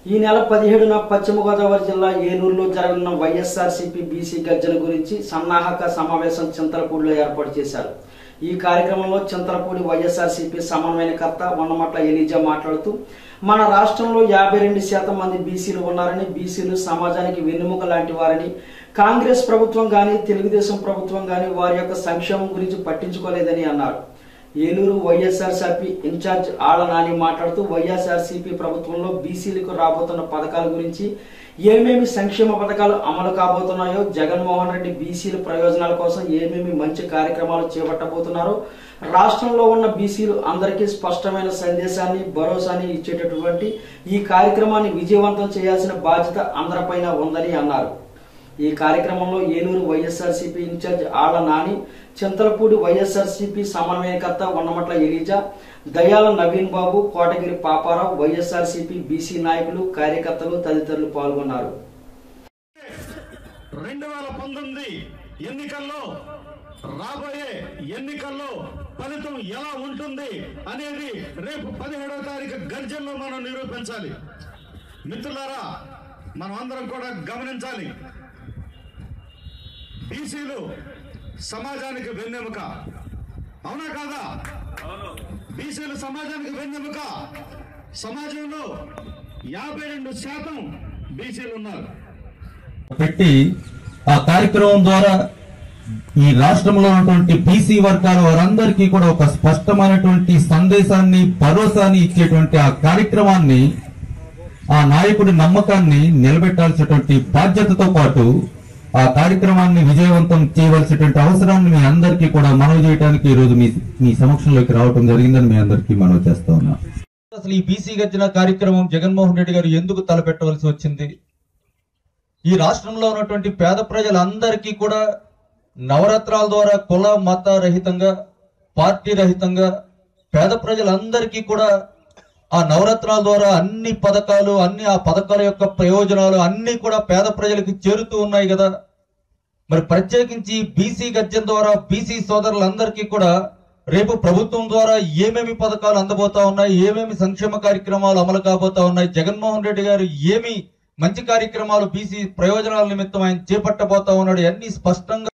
ఈ నెల పదిహేడున పశ్చిమ గోదావరి జిల్లా ఏలూరులో జరగనున్న వైఎస్ఆర్సీపీ బీసీ గర్జన గురించి సన్నాహక సమావేశం చింతలపూడిలో ఏర్పాటు చేశారు ఈ కార్యక్రమంలో చింతలపూడి వైఎస్ఆర్సీపీ సమన్వయకర్త ఉన్నమట్ల ఎలీజా మాట్లాడుతూ మన రాష్ట్రంలో యాభై రెండు శాతం మంది బీసీలు ఉన్నారని బీసీలు సమాజానికి వెన్నెముక లాంటి వారని కాంగ్రెస్ ప్రభుత్వం గాని తెలుగుదేశం ప్రభుత్వం గాని వారి యొక్క సంక్షేమం గురించి పట్టించుకోలేదని అన్నారు ఏలూరు వైఎస్ఆర్సీపీ ఇన్ఛార్జ్ ఆళ్ల నాని మాట్లాడుతూ వైఎస్ఆర్సీపీ ప్రభుత్వంలో బీసీలకు రాబోతున్న పథకాల గురించి ఏమేమి సంక్షేమ పథకాలు అమలు కాబోతున్నాయో జగన్మోహన్ రెడ్డి బీసీల ప్రయోజనాల కోసం ఏమేమి మంచి కార్యక్రమాలు చేపట్టబోతున్నారో రాష్ట్రంలో ఉన్న బీసీలు అందరికీ స్పష్టమైన సందేశాన్ని భరోసాని ఇచ్చేటటువంటి ఈ కార్యక్రమాన్ని విజయవంతం చేయాల్సిన బాధ్యత అందరిపైన ఉందని అన్నారు ఈ కార్యక్రమంలో Eluru YSRCP in-charge Alla Nani Chintalapudi YSRCP సమన్వయకర్త Unnamatla Eliza Dayala Naveen Babu Kotagiri Paparao YSRCP BC నాయకులు కార్యకర్తలు తదితరులు పాల్గొన్నారు రెండు వేల పంతొమ్మిది ఎన్నికల్లో రాబోయే ఎన్నికల్లో ఫలితం ఎలా ఉంటుంది అనేది రేపు పదిహేడవ తారీఖు గర్జనలో మనం నిరూపించాలి మిత్రులారా మనం అందరం కూడా గమనించాలి బీసీలు సమాజానికి వెన్నెముక అవునా కాదా బీసీలు సమాజానికి వెన్నెముక సమాజంలో యాభై రెండు శాతం బీసీలు ఉన్నారు పెట్టి ఆ కార్యక్రమం ద్వారా ఈ రాష్ట్రంలో ఉన్నటువంటి బీసీ వర్గాల వారందరికీ కూడా ఒక స్పష్టమైనటువంటి సందేశాన్ని భరోసాని ఇచ్చేటువంటి ఆ కార్యక్రమాన్ని ఆ నాయకుడి నమ్మకాన్ని నిలబెట్టాల్సినటువంటి బాధ్యతతో పాటు ఆ కార్యక్రమాన్ని విజయవంతం చేయవలసినటువంటి అవసరాన్ని మీ అందరికీ కూడా మనవి చేయడానికి ఈ రోజు మీ మీ సమక్షంలోకి రావడం జరిగిందని మీ అందరికీ మనవి చేస్తా ఉన్నా అసలు ఈ బీసీ గర్జన కార్యక్రమం జగన్మోహన్ రెడ్డి గారు ఎందుకు తలపెట్టవలసి వచ్చింది ఈ రాష్ట్రంలో ఉన్నటువంటి పేద ప్రజలందరికీ కూడా నవరత్నాల ద్వారా కుల మత రహితంగా పార్టీ రహితంగా పేద ప్రజలందరికీ కూడా ఆ నవరత్నాల ద్వారా అన్ని పథకాలు అన్ని ఆ పథకాల యొక్క ప్రయోజనాలు అన్ని కూడా పేద ప్రజలకు చేరుతూ ఉన్నాయి కదా మరి ప్రత్యేకించి బీసీ గర్జన ద్వారా బీసీ సోదరులందరికీ కూడా రేపు ప్రభుత్వం ద్వారా ఏమేమి పథకాలు అందబోతా ఉన్నాయి ఏమేమి సంక్షేమ కార్యక్రమాలు అమలు కాబోతా ఉన్నాయి జగన్మోహన్ రెడ్డి గారు ఏమి మంచి కార్యక్రమాలు బీసీ ప్రయోజనాల నిమిత్తం ఆయన చేపట్టబోతా ఉన్నాడు అన్ని స్పష్టంగా